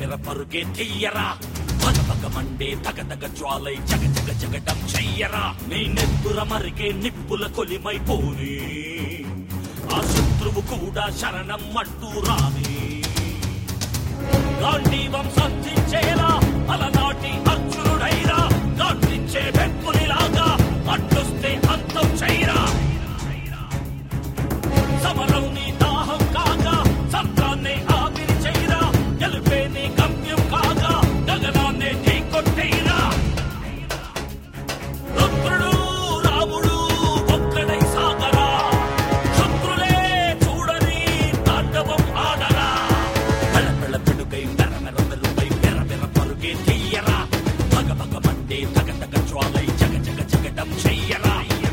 పెర పరుగే తీయరా పగ పగ మండే తగ తగ జ్వాలై జగ జగ జగడం చెయ్యరా నీ నెత్తుర మరిగే నిప్పుల కొలిమైపోని ఆ శత్రువు కూడా శరణం అంటూ రాని గాంధీవం సంధించేలా అలనాటి అర్జునుడైరా గాంధించే వెప్పులిలాగా అడ్డొస్తే అంతం చేయరా సమరం నీ దాహం కాగా సత్రాన్ని ఆవిరి చేయరా గెలిపే నీ గమ్యం కాగా గగనాన్ని ఢీ కొట్టేయరా రుద్రుడు రాముడు ఒక్కడై సాగరా శత్రులే చూడని తాండవం ఆడరా పెళపెళ పెడుగై మెర మెర మెరుపై మెర మెర పరుగే తీయరా పగ పగ మండే తగ తగ జ్వాలై జగ జగ జగడం చెయ్యరా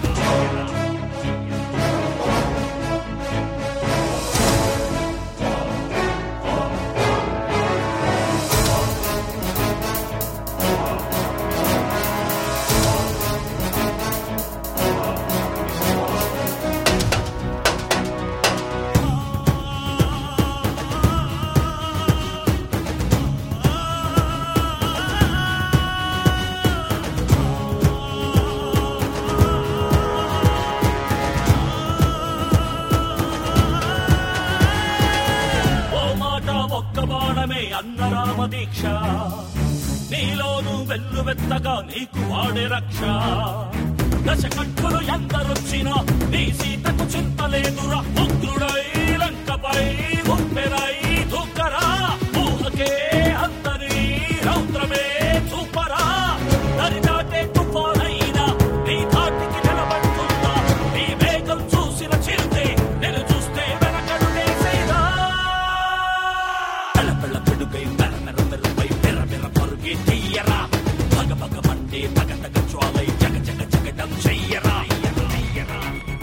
ఓ మాట ఒక్క బాణమే అన్న రామ దీక్ష నీలోను వెల్లువెత్తగా నీకు వాడే రక్ష దశకంఠులు ఎందరొచ్చినా నీ సీతకు చింతలేదురా ఉగ్రుడై లంకపై ఉప్పెనై దుఃఖరా ఊహకే అంతని రౌద్రమే చూపరా దరిదాటే తుఫానైనా నీ ధాటికి నిలబడుతుందా నీ వేగం చూసిన చిరుతే నేను చూస్తే వెనకడు వేసేదా పెళ్ళ పెళ్ళ పిడుగై మెర మెర మెరుపై మెర మెర పరుగే తీయరా పగ పగ మండే తగ తగ జ్వాలై జగ జగ జగడం చెయ్యరా చెయ్యరా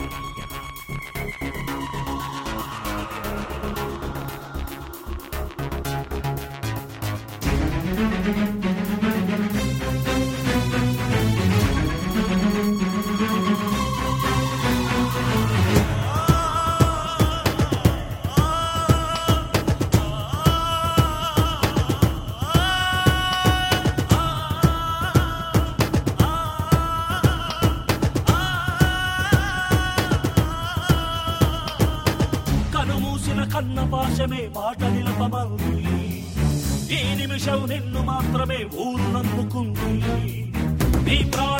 కనుమూసిన కన్న పాశమే మాట నిలపమంది ఈ నిమిషం నిన్ను మాత్రమే ఊరు నమ్ముకుంది నీ ప్రాణ